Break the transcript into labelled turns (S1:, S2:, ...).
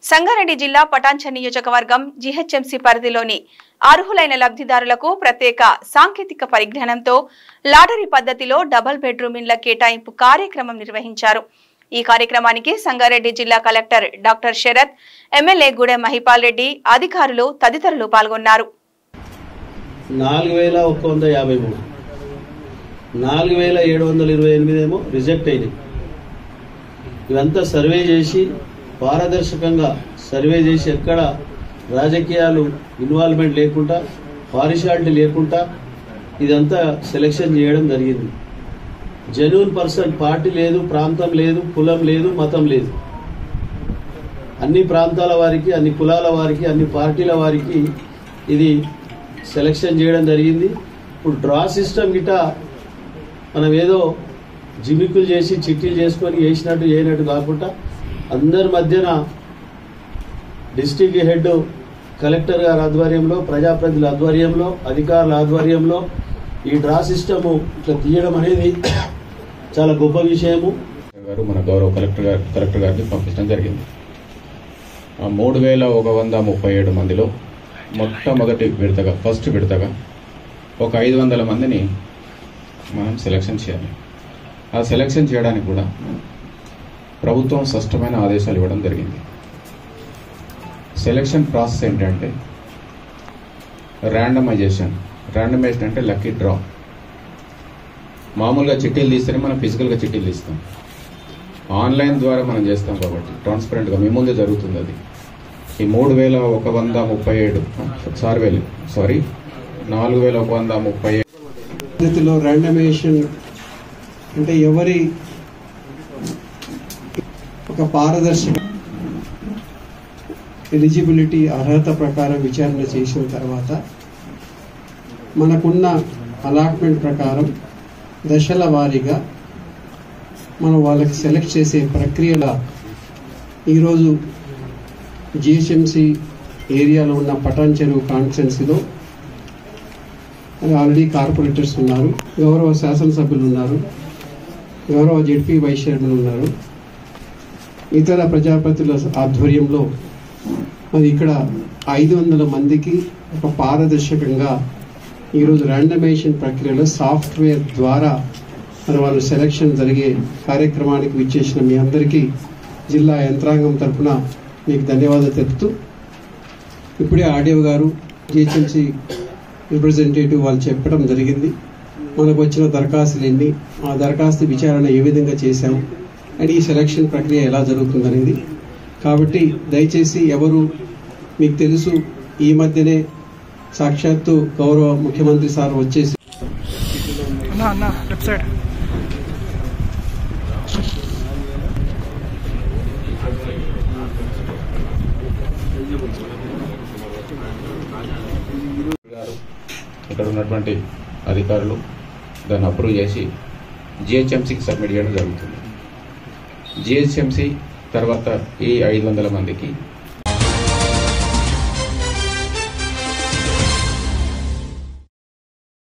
S1: సంగారెడ్డి జిల్లా పటాన్చ నియోజకవర్గం జీహెచ్ఎంసీ పరిధిలోని అర్హులైన లబ్ధిదారులకు ప్రత్యేక సాంకేతిక పరిజ్ఞానంతో లాటరీ పద్ధతిలో డబుల్ బెడ్రూమ్ ఇండ్ల కేటాయింపు కార్యక్రమం నిర్వహించారు ఈ కార్యక్రమానికి సంగారెడ్డి జిల్లా collector doctor Sarath MLA Gudem Mahipal Reddy అధికారులు తదితరులు పాల్గొన్నారు
S2: నాలుగు వేల ఒక్క వంద యాభై మూడు నాలుగు వేల ఏడు వందల ఇరవై ఎనిమిది ఏమో రిజెక్ట్ అయినాయి ఇవంతా సర్వే చేసి పారదర్శకంగా సర్వే చేసి ఎక్కడ రాజకీయాలు ఇన్వాల్వ్మెంట్ లేకుండా పారిషాలిటీ లేకుండా ఇదంతా సెలెక్షన్ చేయడం జరిగింది జెన్యున్ పర్సన్ పార్టీ లేదు ప్రాంతం లేదు కులం లేదు మతం లేదు అన్ని ప్రాంతాల వారికి అన్ని కులాల వారికి అన్ని పార్టీల వారికి ఇది సెలెక్షన్ చేయడం జరిగింది ఇప్పుడు డ్రా సిస్టమ్ గిట మనం ఏదో జిమికులు చేసి చిట్టీలు చేసుకొని వేసినట్టు చేయనట్టు కాకుండా అందరి మధ్యన డిస్టిక్ హెడ్ కలెక్టర్ గారి ఆధ్వర్యంలో ప్రజాప్రతినిధుల ఆధ్వర్యంలో అధికారుల ఆధ్వర్యంలో ఈ డ్రా సిస్టము ఇట్లా తీయడం అనేది చాలా గొప్ప విషయము
S3: గారు మన గౌరవ కలెక్టర్ గారు కలెక్టర్ గారికి పంపించడం జరిగింది ఆ మూడు వేల ఒక వంద ముప్పై ఏడు మందిలో మొట్టమొదటి విడతగా ఫస్ట్ విడతగా ఒక ఐదు వందల మందిని మనం సెలెక్షన్ చేయాలి ఆ సెలెక్షన్ చేయడానికి కూడా ప్రభుత్వం స్పష్టమైన ఆదేశాలు ఇవ్వడం జరిగింది సెలెక్షన్ ప్రాసెస్ ఏంటంటే ర్యాండమైజేషన్ ర్యాండమైజేషన్ అంటే లక్కీ డ్రా మామూలుగా చిట్టీలు తీస్తేనే మనం ఫిజికల్గా చిట్టీలు తీస్తాం ఆన్లైన్ ద్వారా మనం చేస్తాం కాబట్టి ట్రాన్స్పరెంట్గా మీ ముందే జరుగుతుంది అది ఈ మూడు వేల ఒక వంద ముప్పై ఏడు సార్వేలు సారీ నాలుగు వేల ఒక వంద ముప్పై ఏడు
S4: పద్ధతిలో ర్యాండమైజేషన్ అంటే ఎవరి ఒక పారదర్శక ఎలిజిబిలిటీ అర్హత ప్రకారం విచారణ చేసిన తర్వాత మనకున్న అలాట్మెంట్ ప్రకారం దశల వారీగా మనం వాళ్ళకి సెలెక్ట్ చేసే ప్రక్రియల ఈరోజు జిహెచ్ఎంసి ఏరియాలో ఉన్న పటాన్ చెరువు కాన్స్టెన్సీలో ఆల్రెడీ కార్పొరేటర్స్ ఉన్నారు గౌరవ శాసనసభ్యులు ఉన్నారు గౌరవ జెడ్పీ వైస్ చైర్మన్ ఉన్నారు ఇతర ప్రజాప్రతినిధుల ఆధ్వర్యంలో మరి ఇక్కడ ఐదు వందల మందికి ఒక పారదర్శకంగా ఈరోజు ర్యాండమైజేషన్ ప్రక్రియలో సాఫ్ట్వేర్ ద్వారా మరి వాళ్ళు సెలక్షన్ జరిగే కార్యక్రమానికి విచ్చేసిన మీ అందరికీ జిల్లా యంత్రాంగం తరఫున మీకు ధన్యవాదాలు తెలుపుతూ ఇప్పుడే ఆడియో గారు జిహెచ్ఎంసీ రిప్రజెంటేటివ్ వాళ్ళు చెప్పడం జరిగింది మనకు వచ్చిన దరఖాస్తులు ఎన్ని ఆ దరఖాస్తు విచారణ ఏ విధంగా చేశాం అండ్ ఈ సెలక్షన్ ప్రక్రియ ఎలా జరుగుతుందనేది కాబట్టి దయచేసి ఎవరు మీకు తెలుసు ఈ మధ్యనే సాక్షాత్తు గౌరవ ముఖ్యమంత్రి సార్ వచ్చేసి
S5: అన్నా అన్నా లెఫ్ట్ సైడ్
S3: గారు ఇక్కడ ఉన్నటువంటి అధికారులు దాన్ని అప్రూవ్ చేసి జిహెచ్ఎంసీకి సబ్మిట్ చేయడం జరుగుతుంది జిహెచ్ఎంసీ తర్వాత ఈ ఐదు వందల మందికి